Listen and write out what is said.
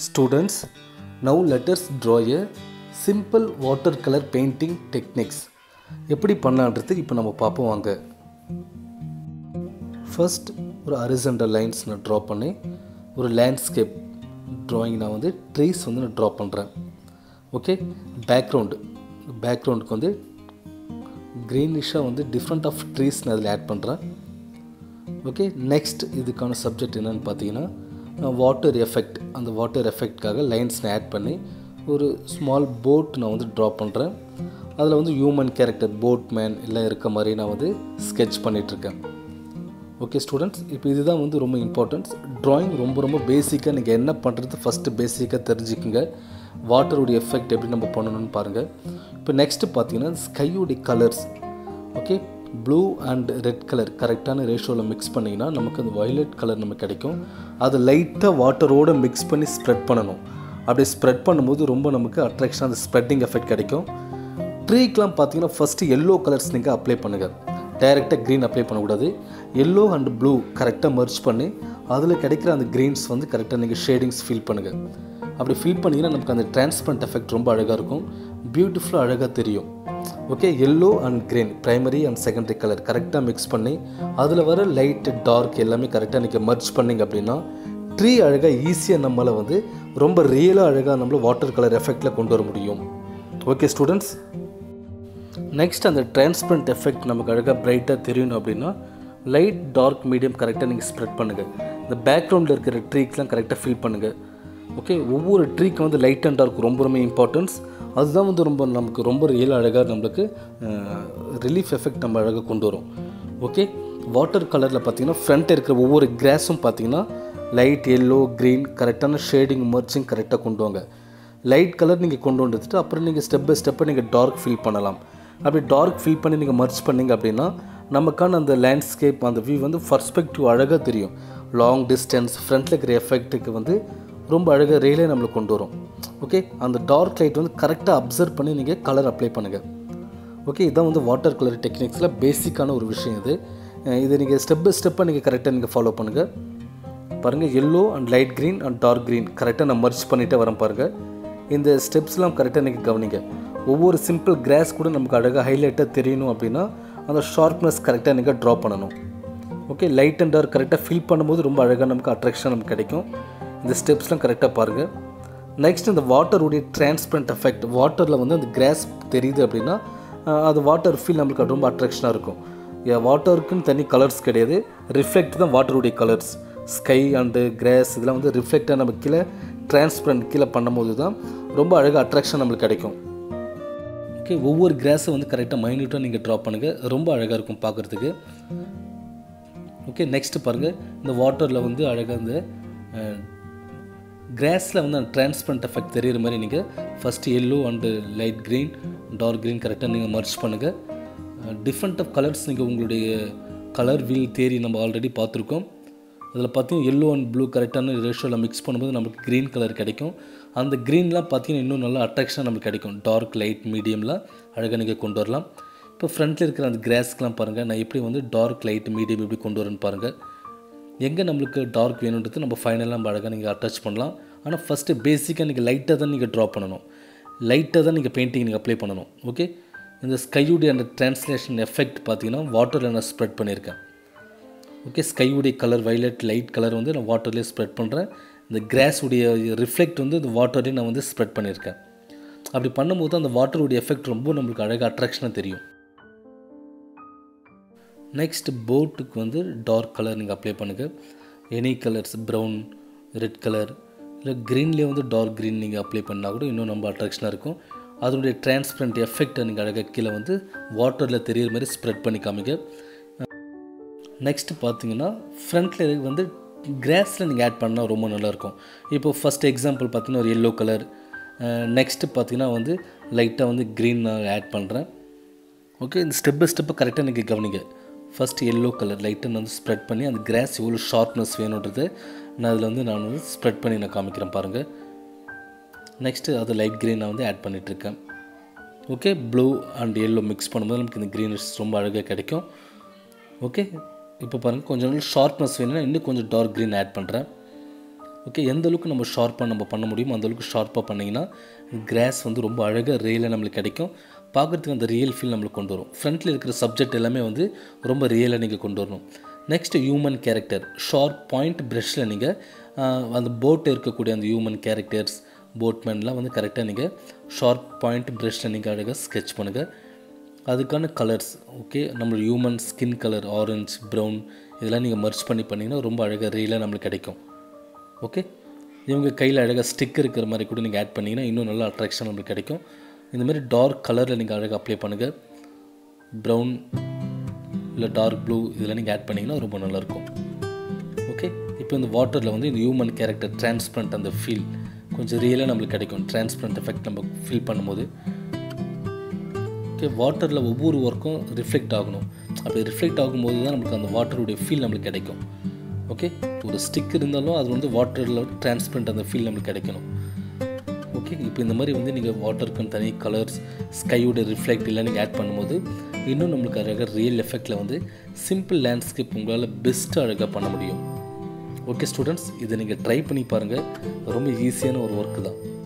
Students, now let us draw a simple watercolor painting techniques. எப்படி பண்ணலான்றது இப்போ நம்ம பார்ப்போம் வாங்க ஃபர்ஸ்ட் ஒரு ஹரிசண்டல் லைன்ஸ் நான் ட்ரா பண்ணி ஒரு லேண்ட்ஸ்கேப் ட்ராயிங் நான் வந்து ட்ரீஸ் வந்து நான் ட்ரா பண்ணுறேன் ஓகே பேக்ரவுண்டு பேக்ரவுண்டுக்கு வந்து க்ரீனிஷாக வந்து டிஃப்ரெண்ட் ஆஃப் ட்ரீஸ் நான் அதில் ஆட் பண்ணுறேன் ஓகே நெக்ஸ்ட் இதுக்கான சப்ஜெக்ட் என்னென்னு பார்த்தீங்கன்னா வாட்டர் எஃபெக்ட் அந்த வாட்டர் எஃபெக்ட்காக லைன்ஸ் நான் ஆட் பண்ணி ஒரு ஸ்மால் போட் நான் வந்து ட்ரா பண்ணுறேன் அதில் வந்து ஹியூமன் கேரக்டர் போட் மேன் எல்லாம் இருக்க மாதிரி நான் வந்து ஸ்கெட்ச் பண்ணிகிட்ருக்கேன் ஓகே ஸ்டூடெண்ட்ஸ் இப்போ இதுதான் வந்து ரொம்ப இம்பார்ட்டன்ஸ் ட்ராயிங் ரொம்ப ரொம்ப பேசிக்காக நீங்கள் என்ன பண்ணுறது ஃபஸ்ட்டு பேசிக்காக தெரிஞ்சுக்குங்க வாட்டருடைய எஃபெக்ட் எப்படி நம்ம பண்ணணும்னு பாருங்கள் இப்போ நெக்ஸ்ட்டு பார்த்தீங்கன்னா ஸ்கையுடைய colours okay blue and red colour கரெக்டான ரேஷியோவில் மிக்ஸ் பண்ணிங்கன்னா நமக்கு அந்த வயலட் கலர் நமக்கு கிடைக்கும் அதை லைட்டாக வாட்டரோடு மிக்ஸ் பண்ணி ஸ்ப்ரெட் பண்ணணும் அப்படி ஸ்ப்ரெட் பண்ணும்போது ரொம்ப நமக்கு அட்ராக்ஷன் அந்த ஸ்ப்ரெட்டிங் எஃபெக்ட் கிடைக்கும் ட்ரீக்கெலாம் பார்த்தீங்கன்னா ஃபஸ்ட்டு எல்லோ கலர்ஸ் நீங்கள் அப்ளை பண்ணுங்கள் டைரெக்டாக க்ரீன் அப்ளை பண்ணக்கூடாது எல்லோ அண்ட் ப்ளூ கரெக்டாக மர்ச் பண்ணி அதில் கிடைக்கிற அந்த க்ரீன்ஸ் வந்து கரெக்டாக நீங்கள் ஷேடிங்ஸ் ஃபீல் பண்ணுங்கள் அப்படி ஃபீல் பண்ணிங்கன்னா நமக்கு அந்த டிரான்ஸ்பரண்ட் எஃபெக்ட் ரொம்ப அழகாக இருக்கும் பியூட்டிஃபுல்லாக அழகாக தெரியும் okay yellow and green primary and secondary colour கரெக்டாக மிக்ஸ் பண்ணி அதில் வர லைட் டார்க் எல்லாமே கரெக்டாக நீங்கள் மர்ச் பண்ணிங்க அப்படின்னா ட்ரீ அழகாக ஈஸியாக நம்மளை வந்து ரொம்ப ரியலாக அழகாக நம்மள வாட்டர் கலர் எஃபெக்டில் கொண்டு வர முடியும் ஓகே ஸ்டூடெண்ட்ஸ் நெக்ஸ்ட் அந்த டிரான்ஸ்பரண்ட் எஃபெக்ட் நமக்கு அழகாக பிரைட்டாக தெரியணும் அப்படின்னா லைட் டார்க் மீடியம் கரெக்டாக நீங்கள் ஸ்ப்ரெட் பண்ணுங்கள் இந்த பேக்ரவுண்டில் இருக்கிற ட்ரீக்லாம் கரெக்டாக ஃபில் பண்ணுங்கள் ஓகே ஒவ்வொரு ட்ரீக்கும் வந்து லைட் அண்ட் டார்க் ரொம்ப ரொம்ப இம்பார்ட்டன்ஸ் அதுதான் வந்து ரொம்ப நமக்கு ரொம்ப ரியல் அழகாக நம்மளுக்கு ரிலீஃப் எஃபெக்ட் நம்ம அழகாக கொண்டு வரும் ஓகே வாட்டர் கலரில் பார்த்தீங்கன்னா ஃப்ரண்ட் இருக்கிற ஒவ்வொரு கிராஸும் பார்த்தீங்கன்னா லைட் எல்லோ க்ரீன் கரெக்டான ஷேடிங் மர்ச்சிங் கரெக்டாக கொண்டு வாங்க லைட் கலர் நீங்கள் கொண்டு வந்துட்டு அப்புறம் நீங்கள் ஸ்டெப் பை ஸ்டெப்பை நீங்கள் டார்க் ஃபில் பண்ணலாம் அப்படி டார்க் ஃபில் பண்ணி நீங்கள் மர்ச் பண்ணிங்க அப்படின்னா நமக்கான அந்த லேண்ட்ஸ்கேப் அந்த வியூ வந்து பர்ஸ்பெக்டிவ் அழகாக தெரியும் லாங் டிஸ்டன்ஸ் ஃப்ரண்ட்டில் இருக்கிற எஃபெக்ட்டுக்கு வந்து ரொம்ப அழகாக ரியலே நம்மளுக்கு கொண்டு வரும் ஓகே அந்த டார்க் லைட் வந்து கரெக்டாக அப்சர்வ் பண்ணி நீங்கள் கலர் அப்ளை பண்ணுங்கள் ஓகே இதான் வந்து வாட்டர் கலர் டெக்னிக்ஸில் பேசிக்கான ஒரு விஷயம் இது இதை நீங்கள் ஸ்டெப் பை ஸ்டெப்பாக நீங்கள் கரெக்டாக நீங்கள் ஃபாலோ பண்ணுங்கள் பாருங்கள் yellow and light green and dark green கரெக்டாக நான் மர்ச் பண்ணிகிட்டே வரேன் பாருங்கள் இந்த ஸ்டெப்ஸ்லாம் கரெக்டாக நீங்கள் கவனிங்க ஒவ்வொரு சிம்பிள் கிராஸ் கூட நமக்கு அழகாக ஹைலைட்டாக தெரியணும் அப்படின்னா அந்த ஷார்ப்னஸ் கரெக்டாக நீங்கள் ட்ரா பண்ணணும் ஓகே லைட் அண்ட் டார்க் கரெக்டாக ஃபில் பண்ணும்போது ரொம்ப அழகாக நமக்கு அட்ராக்ஷன் நமக்கு கிடைக்கும் இந்த ஸ்டெப்ஸ்லாம் கரெக்டாக பாருங்கள் நெக்ஸ்ட் இந்த வாட்டருடைய டிரான்ஸ்பரண்ட் எஃபெக்ட் வாட்டரில் வந்து அந்த கிராஸ் தெரியுது அப்படின்னா அது வாட்டர் ஃபீல் நம்மளுக்கு ரொம்ப அட்ராக்ஷனாக இருக்கும் வாட்டருக்குன்னு தனி கலர்ஸ் கிடையாது ரிஃப்ளெக்ட் தான் வாட்டருடைய கலர்ஸ் ஸ்கை அண்டு கிராஸ் இதெல்லாம் வந்து ரிஃப்ளெக்டாக நம்ம கீழே டிரான்ஸ்பரண்ட் கீழே பண்ணும்போது தான் ரொம்ப அழகாக அட்ராக்ஷன் நம்மளுக்கு கிடைக்கும் ஓகே ஒவ்வொரு கிராஸை வந்து கரெக்டாக மைன்யூட்டாக நீங்கள் ட்ரா பண்ணுங்கள் ரொம்ப அழகாக இருக்கும் பார்க்குறதுக்கு ஓகே நெக்ஸ்ட்டு பாருங்கள் இந்த வாட்டரில் வந்து அழகாக இந்த கிராஸில் வந்து அந்த டிரான்ஸ்பரண்ட் எஃபெக்ட் தெரிகிற மாதிரி நீங்கள் first yellow and light green dark green கரெக்டாக நீங்கள் மர்ச் பண்ணுங்கள் டிஃப்ரெண்ட் ஆஃப் கலர்ஸ் நீங்கள் உங்களுடைய கலர் வீல் தேரி நம்ம ஆல்ரெடி பார்த்துருக்கோம் அதில் பார்த்தீங்கன்னா எல்லோ அண்ட் ப்ளூ கரெக்டான ரேஷியோவில் மிக்ஸ் பண்ணும்போது நமக்கு க்ரீன் கலர் கிடைக்கும் அந்த க்ரீன்லாம் பார்த்தீங்கன்னா இன்னும் நல்லா அட்ராக்ஷன் நமக்கு கிடைக்கும் டார்க் லைட் மீடியம்லாம் அழகாக நீங்கள் கொண்டு வரலாம் இப்போ ஃப்ரண்ட்டில் இருக்கிற அந்த கிராஸ்க்கெலாம் பாருங்கள் நான் எப்படி வந்து டார்க் லைட் மீடியம் எப்படி கொண்டு வரேன்னு பாருங்கள் எங்கே நம்மளுக்கு டார்க் வேணுன்றது நம்ம ஃபைனலாக நம்ம அழகாக நீங்கள் அட்டாச் பண்ணலாம் ஆனால் ஃபஸ்ட்டு பேசிக்காக நீங்கள் லைட்டாக தான் நீங்கள் ட்ரா பண்ணணும் லைட்டாக தான் நீங்கள் பெயிண்டிங் நீங்கள் அப்ளை பண்ணணும் ஓகே இந்த ஸ்கையுடைய அந்த டிரான்ஸ்லேஷன் எஃபெக்ட் பார்த்தீங்கன்னா வாட்டரில் நான் ஸ்ப்ரெட் பண்ணியிருக்கேன் ஓகே ஸ்கையுடைய கலர் வைலட் லைட் கலர் வந்து நான் வாட்டர்லேயே ஸ்ப்ரெட் பண்ணுறேன் இந்த கிராஸ் உடைய ரிஃப்ளெக்ட் வந்து இந்த வாட்டர்லேயே நான் வந்து ஸ்ப்ரெட் பண்ணியிருக்கேன் அப்படி பண்ணும்போது அந்த வாட்டருடைய எஃபெக்ட் ரொம்ப நம்மளுக்கு அழகாக அட்ராக்ஷனாக தெரியும் நெக்ஸ்ட் போட்டுக்கு வந்து டார்க் கலர் நீங்கள் அப்ளை பண்ணுங்கள் any colours brown red colour இல்லை க்ரீன்லேயே வந்து டார்க் க்ரீன் நீங்கள் அப்ளை பண்ணால் கூட இன்னும் ரொம்ப அட்ராக்ஷனாக இருக்கும் அதனுடைய டிரான்ஸ்பரண்ட் எஃபெக்டை நீங்கள் அழகாக கீழே வந்து வாட்டரில் தெரியிற மாதிரி ஸ்ப்ரெட் பண்ணி காமிங்க நெக்ஸ்ட்டு பார்த்தீங்கன்னா ஃப்ரண்ட்டில் வந்து கிராஸில் நீங்கள் ஆட் பண்ணால் ரொம்ப நல்லாயிருக்கும் இப்போ ஃபஸ்ட் எக்ஸாம்பிள் பார்த்தீங்கன்னா ஒரு எல்லோ கலர் நெக்ஸ்ட்டு பார்த்தீங்கன்னா வந்து லைட்டாக வந்து க்ரீன் நான் ஆட் பண்ணுறேன் ஓகே இந்த ஸ்டெப் பை ஸ்டெப்பை கரெக்டாக நீங்கள் கவனிங்க ஃபஸ்ட் எல்லோ கலர் லைட்டாக நான் வந்து ஸ்ப்ரெட் பண்ணி அந்த கிராஸ் எவ்வளோ ஷார்ப்னஸ் வேணுன்றது நான் அதில் வந்து நான் வந்து ஸ்ப்ரெட் பண்ணி நான் காமிக்கிறேன் பாருங்கள் நெக்ஸ்ட்டு அது லைட் க்ரீன் நான் வந்து ஆட் பண்ணிகிட்ருக்கேன் okay blue and yellow mix பண்ணும்போது நமக்கு இந்த க்ரீனிஷ் ரொம்ப அழகாக கிடைக்கும் ஓகே இப்போ பாருங்கள் கொஞ்சம் நாள் ஷார்ப்னஸ் வேணும்னா இன்னும் கொஞ்சம் டார்க் க்ரீன் ஆட் பண்ணுறேன் ஓகே எந்த அளவுக்கு நம்ம ஷார்ப்பாக நம்ம பண்ண முடியுமோ அந்த அளவுக்கு ஷார்ப்பாக பண்ணிங்கன்னா கிராஸ் வந்து ரொம்ப அழகாக ரியலாக நம்மளுக்கு கிடைக்கும் பார்க்குறதுக்கு அந்த ரியல் ஃபீல் நம்மளுக்கு கொண்டு வரும் ஃப்ரண்ட்டில் இருக்கிற சப்ஜெக்ட் எல்லாமே வந்து ரொம்ப ரியலாக நீங்கள் கொண்டு வரணும் next human character sharp point ப்ரஷில் நீங்கள் அந்த போட் இருக்கக்கூடிய அந்த ஹியூமன் கேரக்டர்ஸ் போட்மேன்லாம் வந்து கரெக்டாக நீங்கள் ஷார்ப் பாயிண்ட் ப்ரஷில் நீங்கள் அழகாக ஸ்கெட்ச் பண்ணுங்கள் அதுக்கான கலர்ஸ் ஓகே நம்ம human skin colour orange brown இதெல்லாம் நீங்கள் மர்ச் பண்ணி பண்ணிங்கன்னா ரொம்ப அழகாக ரியலாக நம்மளுக்கு கிடைக்கும் ஓகே இவங்க கையில் அழகாக ஸ்டிக் இருக்கிற மாதிரி கூட நீங்கள் ஆட் பண்ணிங்கன்னா இன்னும் நல்ல அட்ராக்ஷன் நம்மளுக்கு கிடைக்கும் இந்த மாதிரி டார்க் கலரில் நீங்கள் அழகாக அப்ளை பண்ணுங்கள் ப்ரௌன் இல்லை டார்க் ப்ளூ இதில் நீங்கள் ஆட் பண்ணிங்கன்னா ரொம்ப நல்லாயிருக்கும் ஓகே இப்போ இந்த வாட்டரில் வந்து இந்த ஹியூமன் கேரக்டர் டிரான்ஸ்பரண்ட் அந்த ஃபீல் கொஞ்சம் ரியலாக நம்மளுக்கு கிடைக்கும் டிரான்ஸ்பரண்ட் எஃபெக்ட் நம்ம ஃபீல் பண்ணும்போது ஓகே வாட்டரில் ஒவ்வொரு ஒர்க்கும் ரிஃப்ளெக்ட் ஆகணும் அப்படி ரிஃப்ளெக்ட் ஆகும்போது தான் நம்மளுக்கு அந்த வாட்டருடைய ஃபீல் நம்மளுக்கு கிடைக்கும் ஓகே ஒரு ஸ்டிக் இருந்தாலும் அது வந்து வாட்டரில் டிரான்ஸ்பரண்ட் அந்த ஃபீல் நம்மளுக்கு கிடைக்கணும் ஓகே இப்போ இந்த மாதிரி வந்து நீங்கள் வாட்டருக்குன்னு தனி கலர்ஸ் ஸ்கையோட ரிஃப்ளெக்ட் எல்லாம் நீங்கள் ஆட் பண்ணும்போது இன்னும் நம்மளுக்கு அழகாக ரியல் எஃபெக்டில் வந்து சிம்பிள் லேண்ட்ஸ்கேப் உங்களால் பெஸ்ட்டாக அழகாக பண்ண முடியும் ஓகே ஸ்டூடெண்ட்ஸ் இதை நீங்கள் ட்ரை பண்ணி பாருங்கள் ரொம்ப ஈஸியான ஒரு ஒர்க்கு தான்